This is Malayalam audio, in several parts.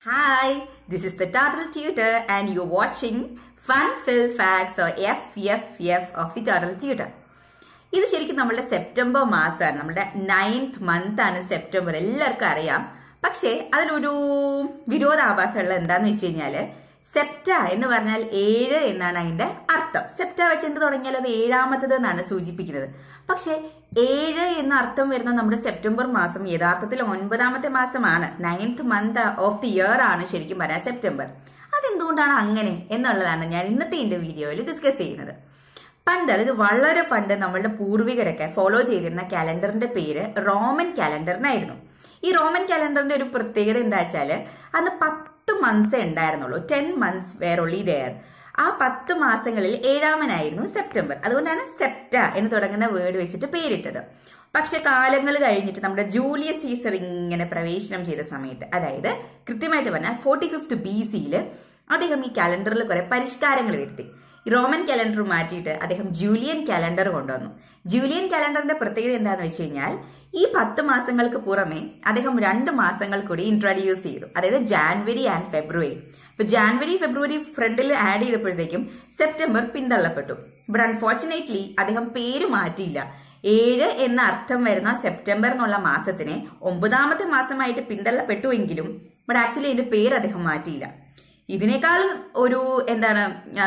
Hi, this is the Turtle Tutor and you're watching Fun Fill Facts or FFF of the Turtle Tutor. ഇത് ശരിക്കും നമ്മുടെ സെപ്റ്റംബർ മാസമാണ് നമ്മുടെ നയൻത് മന്ത് ആണ് സെപ്റ്റംബർ എല്ലാവർക്കും അറിയാം പക്ഷേ അതിലൊരു വിരോധാഭാസമുള്ള എന്താന്ന് വെച്ച് കഴിഞ്ഞാല് സെപ്റ്റ എന്ന് പറഞ്ഞാൽ ഏഴ് എന്നാണ് അതിന്റെ അർത്ഥം സെപ്റ്റ വെച്ച് എന്ത് തുടങ്ങിയാൽ അത് ഏഴാമത്തത് എന്നാണ് സൂചിപ്പിക്കുന്നത് പക്ഷേ ഏഴ് എന്ന അർത്ഥം വരുന്ന നമ്മുടെ സെപ്റ്റംബർ മാസം യഥാർത്ഥത്തിൽ ഒൻപതാമത്തെ മാസമാണ് ninth month of the year ആണ് ശരിക്കും പറയാം സെപ്റ്റംബർ അതെന്തുകൊണ്ടാണ് അങ്ങനെ എന്നുള്ളതാണ് ഞാൻ ഇന്നത്തെ എന്റെ വീഡിയോയിൽ ഡിസ്കസ് ചെയ്യുന്നത് പണ്ട് അതായത് വളരെ പണ്ട് നമ്മളുടെ പൂർവികരൊക്കെ ഫോളോ ചെയ്തിരുന്ന കാലണ്ടറിന്റെ പേര് റോമൻ കാലണ്ടർ എന്നായിരുന്നു ഈ റോമൻ കാലണ്ടറിന്റെ ഒരു പ്രത്യേകത എന്താ വെച്ചാല് അന്ന് പത്ത് മന്ത്സേ ഉണ്ടായിരുന്നുള്ളൂ ten months were only there ആ പത്ത് മാസങ്ങളിൽ ഏഴാമനായിരുന്നു സെപ്റ്റംബർ അതുകൊണ്ടാണ് സെപ്റ്റ എന്ന് തുടങ്ങുന്ന വേർഡ് വെച്ചിട്ട് പേരിട്ടത് പക്ഷെ കാലങ്ങൾ കഴിഞ്ഞിട്ട് നമ്മുടെ ജൂലിയസ് സീസർ ഇങ്ങനെ പ്രവേശനം ചെയ്ത സമയത്ത് അതായത് കൃത്യമായിട്ട് പറഞ്ഞാൽ ഫോർട്ടി ഫിഫ്ത് ബി സിയിൽ അദ്ദേഹം ഈ കാലണ്ടറിൽ കുറെ പരിഷ്കാരങ്ങൾ വരുത്തി റോമൻ കാലണ്ടർ മാറ്റിയിട്ട് അദ്ദേഹം ജൂലിയൻ കാലണ്ടർ കൊണ്ടുവന്നു ജൂലിയൻ കാലണ്ടറിന്റെ പ്രത്യേകത എന്താണെന്ന് വെച്ച് കഴിഞ്ഞാൽ ഈ പത്ത് മാസങ്ങൾക്ക് പുറമെ അദ്ദേഹം രണ്ട് മാസങ്ങൾ കൂടി ഇൻട്രൊഡ്യൂസ് ചെയ്തു അതായത് ജാൻവരി ആൻഡ് ഫെബ്രുവരി ഇപ്പൊ ജാൻവരി ഫെബ്രുവരി ഫ്രണ്ടിൽ ആഡ് ചെയ്തപ്പോഴത്തേക്കും സെപ്റ്റംബർ പിന്തള്ളപ്പെട്ടു ബട്ട് അൺഫോർച്ചുനേറ്റ്ലി അദ്ദേഹം പേര് മാറ്റിയില്ല ഏഴ് എന്ന അർത്ഥം വരുന്ന സെപ്റ്റംബർ എന്നുള്ള മാസത്തിനെ ഒമ്പതാമത്തെ മാസമായിട്ട് പിന്തള്ളപ്പെട്ടു എങ്കിലും ബട്ട് ആക്ച്വലി അതിന്റെ പേര് അദ്ദേഹം മാറ്റിയില്ല ഇതിനേക്കാൾ ഒരു എന്താണ്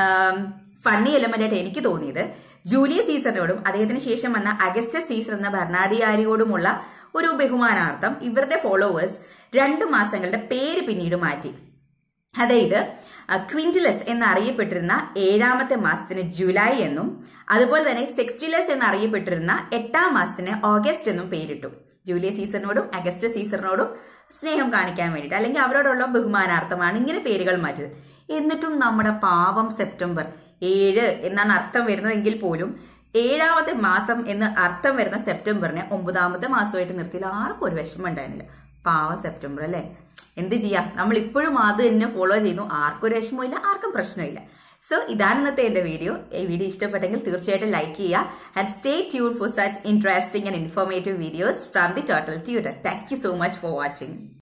ഫണ്ണി എലമെന്റ് ആയിട്ട് എനിക്ക് തോന്നിയത് ജൂലിയസ് സീസറിനോടും അദ്ദേഹത്തിന് ശേഷം വന്ന അഗസ്റ്റസ് സീസർ എന്ന ഭരണാധികാരിയോടുമുള്ള ഒരു ബഹുമാനാർത്ഥം ഇവരുടെ ഫോളോവേഴ്സ് രണ്ട് മാസങ്ങളുടെ പേര് പിന്നീട് മാറ്റി അതായത് ക്വിന്റിലസ് എന്നറിയപ്പെട്ടിരുന്ന ഏഴാമത്തെ മാസത്തിന് ജൂലൈ എന്നും അതുപോലെ തന്നെ സെക്സ്റ്റിലസ് എന്നറിയപ്പെട്ടിരുന്ന എട്ടാം മാസത്തിന് ഓഗസ്റ്റ് എന്നും പേരിട്ടു ജൂലിയസ് സീസറിനോടും അഗസ്റ്റ് സീസറിനോടും സ്നേഹം കാണിക്കാൻ വേണ്ടിയിട്ട് അല്ലെങ്കിൽ അവരോടുള്ള ബഹുമാനാർത്ഥമാണ് ഇങ്ങനെ പേരുകൾ മാറ്റിയത് എന്നിട്ടും നമ്മുടെ പാവം സെപ്റ്റംബർ ഏഴ് എന്നാണ് അർത്ഥം വരുന്നതെങ്കിൽ പോലും ഏഴാമത്തെ മാസം എന്ന് അർത്ഥം വരുന്ന സെപ്റ്റംബറിനെ ഒമ്പതാമത്തെ മാസമായിട്ട് നിർത്തിയില്ല ആർക്കും ഒരു വിഷമം ഉണ്ടായിരുന്നില്ല പാവം സെപ്റ്റംബർ അല്ലേ എന്ത് ചെയ്യാം നമ്മൾ ഇപ്പോഴും അത് തന്നെ ഫോളോ ചെയ്യുന്നു ആർക്കും ഒരു വിഷമമില്ല ആർക്കും പ്രശ്നമില്ല സോ ഇതാണ് ഇന്നത്തെ എന്റെ വീഡിയോ ഈ വീഡിയോ ഇഷ്ടപ്പെട്ടെങ്കിൽ തീർച്ചയായിട്ടും ലൈക്ക് ചെയ്യുക and stay tune for such interesting and informative videos from the Total Tutor thank you so much for watching